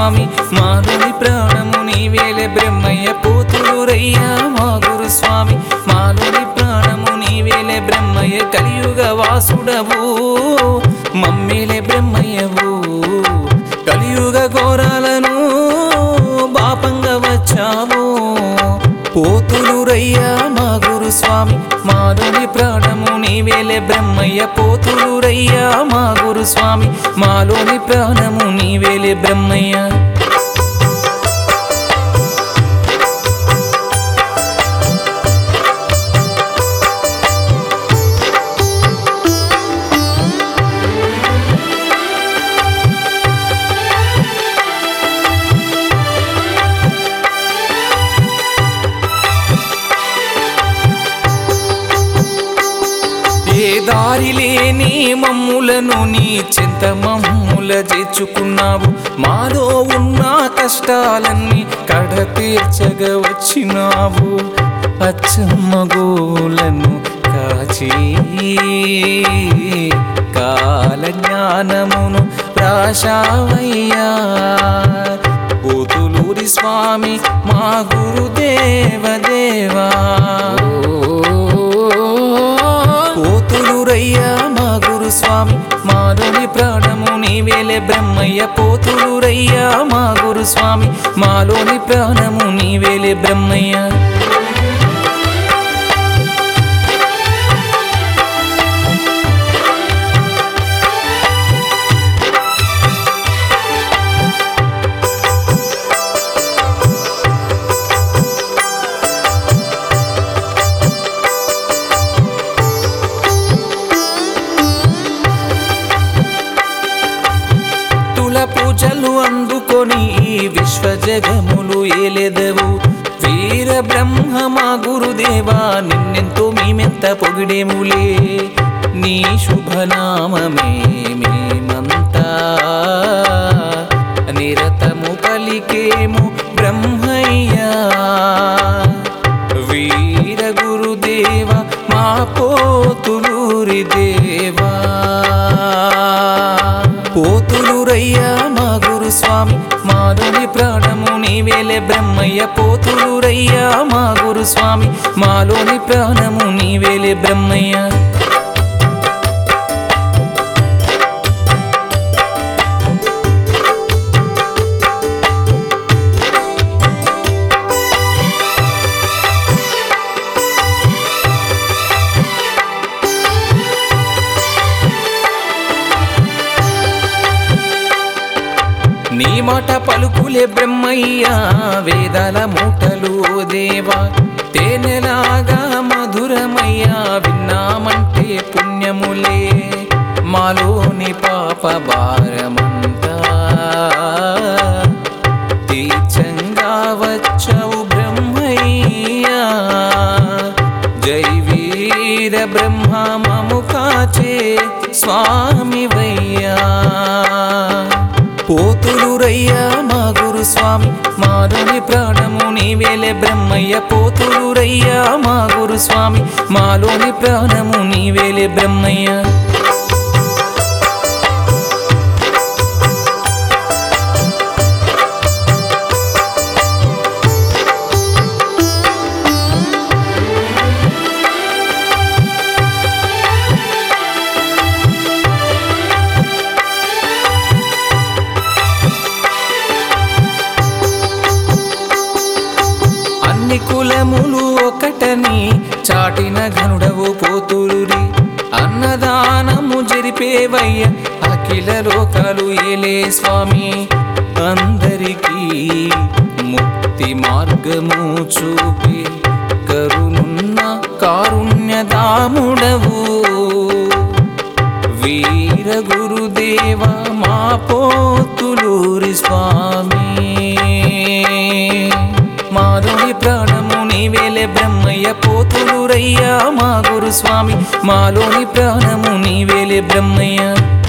స్వామి మాలోని ప్రాణము నీవేలే బ్రహ్మయ్య పోతులూరయ్యా మా గురు స్వామి మాలోని ప్రాణము నీవేలే బ్రహ్మయ్య కలియుగ వాసుడవు మమ్మేలే బ్రహ్మయ్యవు కలియుగ ఘోరాలను బాపంగా వచ్చావు పోతులూరయ్యా మా గురు స్వామి మాలోని ప్రాణము నీవేలే బ్రహ్మయ్య పోతులూరయ్యా మా గురు స్వామి మాలోని ప్రాణము నీవేలే బ్రహ్మయ్య ఏ దారి లేని మమ్ములను నీ చింత మమ్ముల చేర్చుకున్నావు మాలో ఉన్న కష్టాలన్నీ కడ తీర్చగ వచ్చినావు అచ్చమ్మ గోలను కాచి కాల జ్ఞానమును రాశావయ్యా పోతులూరి స్వామి మా గురుదేవ దేవా పోతులూరయ్యా మా గురు స్వామి మాలోని ప్రాణము నీవేలే బ్రహ్మయ్య పోతులూరయ్యా మా గురు స్వామి మాలోని ప్రాణము నీవేలే బ్రహ్మయ్య తుల పూజలు అందుకొని ఈ విశ్వ జగములు ఏలెదవు వీర బ్రహ్మ మా గురుదేవా నిన్నెంతో మేమెంత పొగిడేములే నీ శుభనామమే మేమంతా నిరతము పలికేము బ్రహ్మయ్యా వీర గురుదేవ మా పోతులూరి దేవా పోతులూరయ్యా మా గురు స్వామి మాలోని ప్రాణము నీవేలే బ్రహ్మయ్య పోతులూరయ్యా మా గురు స్వామి మాలోని ప్రాణము నీవేలే బ్రహ్మయ్య నీ మాట పలుకులే బ్రహ్మయ్యా వేదాల మూటలు ఓ దేవా తేనెలాగా మధురమయ్యా విన్నామంటే పుణ్యములే మాలోని పాప భారమంతా తీర్చంగా వచ్చావు బ్రహ్మయ్యా జై వీర బ్రహ్మ మము కాచే స్వామివయ్యా పోతులూరయ్యా మా గురు స్వామి మాలోని ప్రాణము నీవేలే బ్రహ్మయ్య పోతులూరయ్యా మా గురు స్వామి మాలోని ప్రాణము నీవేలే బ్రహ్మయ్య అన్ని కులములు ఒకటని చాటిన ఘనుడవు పోతులురి అన్నదానము జరిపేవయ్య అఖిల లోకాలు ఏలే స్వామి అందరికీ ముక్తి మార్గము చూపి కరుణున్న కారుణ్యదాముడవు వీర గురుదేవ మా పోతులూరి స్వామి మాలోని ప్రాణము నీవేలే బ్రహ్మయ్య పోతులూరయ్యా మా గురు స్వామి మాలోని ప్రాణము నీవేలే బ్రహ్మయ్య